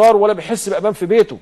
ولا بيحس بامان في بيته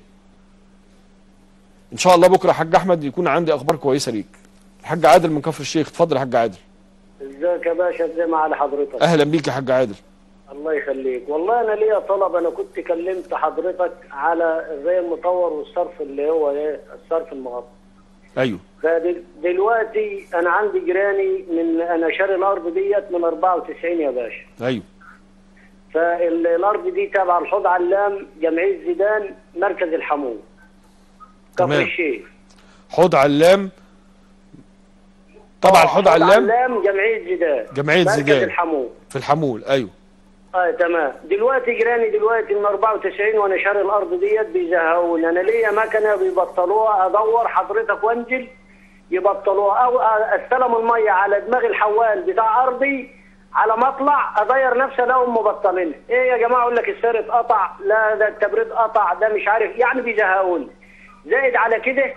ان شاء الله بكره يا حاج احمد يكون عندي اخبار كويسه ليك الحاج عادل من كفر الشيخ اتفضل يا حاج عادل ازيك يا باشا ازي ما على حضرتك اهلا بيك يا حاج عادل الله يخليك والله انا ليا طلب انا كنت كلمت حضرتك على الري المطور والصرف اللي هو ايه الصرف المغطى ايوه فدلوقتي انا عندي جيراني من انا شاري الارض ديت من 94 يا باشا ايوه فالارض دي تبع الحوض علام جمعيه زيدان مركز الحموم كفر تمام. الشيخ حوض علام طبعا الحوض علام علام جمعيه زيدان جمعية مركز زيدان. الحموم في الحمول ايوه اه تمام دلوقتي جيراني دلوقتي من 94 وانا شاري الارض ديت بيزهقوني انا ليا مكنه بيبطلوها ادور حضرتك وانزل يبطلوها او استلم الميه على دماغ الحوال بتاع ارضي على ما اطلع اضير نفسي الاقيهم مبطلين ايه يا جماعه اقول لك السير اتقطع لا ده التبريد قطع ده مش عارف يعني بيزهقوني زائد على كده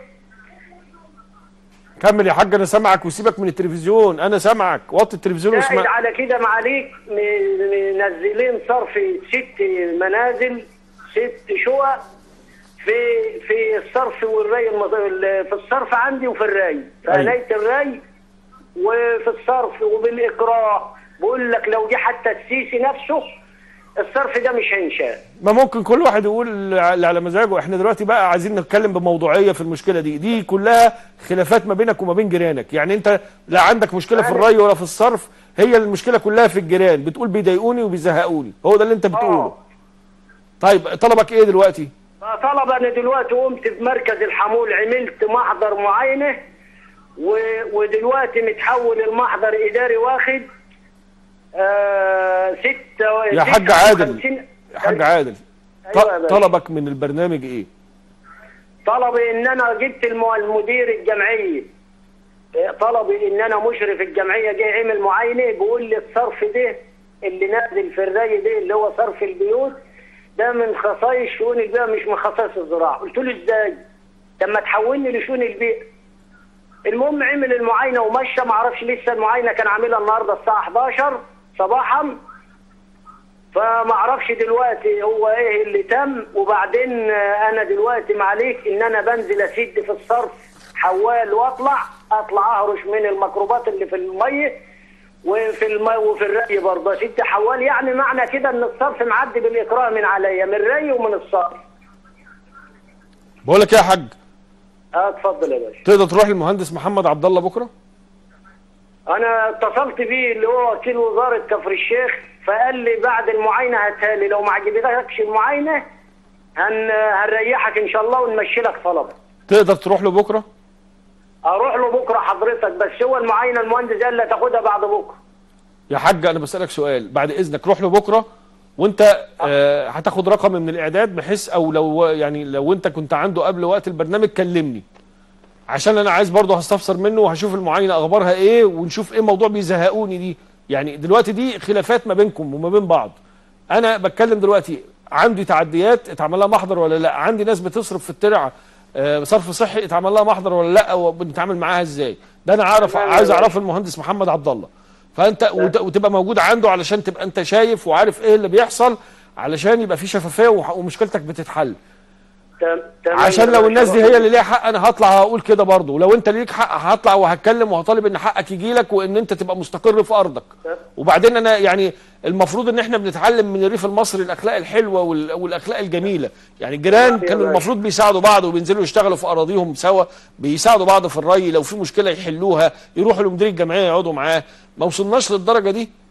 كمل يا حاج انا سامعك وسيبك من التلفزيون انا سامعك وطي التلفزيون زائد واسمع على كده معاليك م- منزلين صرف ست منازل ست شقق في في الصرف والري المض... ال- في الصرف عندي وفي الري في أيوة. آلية الري وفي الصرف وبالإكراه بقول لك لو جه حتى السيسي نفسه الصرف ده مش هينشال ما ممكن كل واحد يقول اللي على مزاجه احنا دلوقتي بقى عايزين نتكلم بموضوعيه في المشكله دي دي كلها خلافات ما بينك وما بين جيرانك يعني انت لا عندك مشكله في الري ولا في الصرف هي المشكله كلها في الجيران بتقول بيضايقوني وبيزهقوني هو ده اللي انت بتقوله آه. طيب طلبك ايه دلوقتي فطلب انا دلوقتي قمت في مركز الحمول عملت محضر معاينه و... ودلوقتي متحول المحضر اداري واخد آه ستة يا حاج ستة عادل وخمسين- يا حاج عادل ط- أيوة يا باشا. طلبك من البرنامج ايه طلبي ان انا جبت الم- المدير الجمعيه آه، طلبي ان انا مشرف الجمعيه جاي عمل معاينه بيقول لي الصرف ده اللي نازل في الري ده اللي هو صرف البيوت ده من خصائص شؤون البيئه مش من خصائص الزراعه قلت له ازاي؟ طب ما تحولني لشؤون البيئه المهم عمل المعاينه ومشى ما اعرفش لسه المعاينه كان عاملها النهارده الساعه 11 صباحا فما اعرفش دلوقتي هو ايه اللي تم وبعدين آه، انا دلوقتي معليك ان انا بنزل اسد في الصرف حوال واطلع اطلع اهرش من الميكروبات اللي في الميه وفي المي وفي الري برضه اسد حوال يعني معنى كده ان الصرف معدي بالاكراه من عليا من الري ومن الصرف بقول لك ايه يا حاج اه اتفضل يا باشا تقدر تروح للمهندس محمد عبد الله بكره انا اتصلت بيه اللي هو وكيل وزاره كفر الشيخ فقال لي بعد المعاينه هاتها لي لو ما عجبتكش المعاينه هن هنريحك ان شاء الله ونمشي لك طلبك تقدر تروح له بكره اروح له بكره حضرتك بس هو المعاينه المهندس قال لي تاخدها بعد بكره يا حاج انا بسالك سؤال بعد اذنك روح له بكره وانت آه هتاخد رقم من الاعداد بحيث او لو يعني لو انت كنت عنده قبل وقت البرنامج كلمني عشان انا عايز برضه هستفسر منه وهشوف المعاينه اخبارها ايه ونشوف ايه موضوع بيزهقوني دي يعني دلوقتي دي خلافات ما بينكم وما بين بعض انا بتكلم دلوقتي عندي تعديات اتعمل لها محضر ولا لا عندي ناس بتصرف في الترع آه، صرف صحي اتعمل لها محضر ولا لا وبنتعامل معاها ازاي ده انا عارف تمام يا عايز باشا. اعرفه المهندس محمد عبد الله فانت وت- وتبقى موجود عنده علشان تبقى انت شايف وعارف ايه اللي بيحصل علشان يبقى في شفافيه وح- ومشكلتك بتتحل تم- تمام عشان يا لو باشا. الناس دي هي اللي ليها حق انا هطلع هقول كده برضه ولو انت ليك حق هطلع وهتكلم وهطالب ان حقك يجي لك وان انت تبقى مستقر في ارضك وبعدين انا يعني المفروض ان احنا بنتعلم من الريف المصري الاخلاق الحلوه وال- والاخلاق الجميله يعني الجيران يا كانوا باشا. المفروض بيساعدوا بعض وبينزلوا يشتغلوا في اراضيهم سوا بيساعدوا بعض في الري لو في مشكله يحلوها يروحوا لمدير الجمعيه يقعدوا معاه ما وصلناش للدرجه دي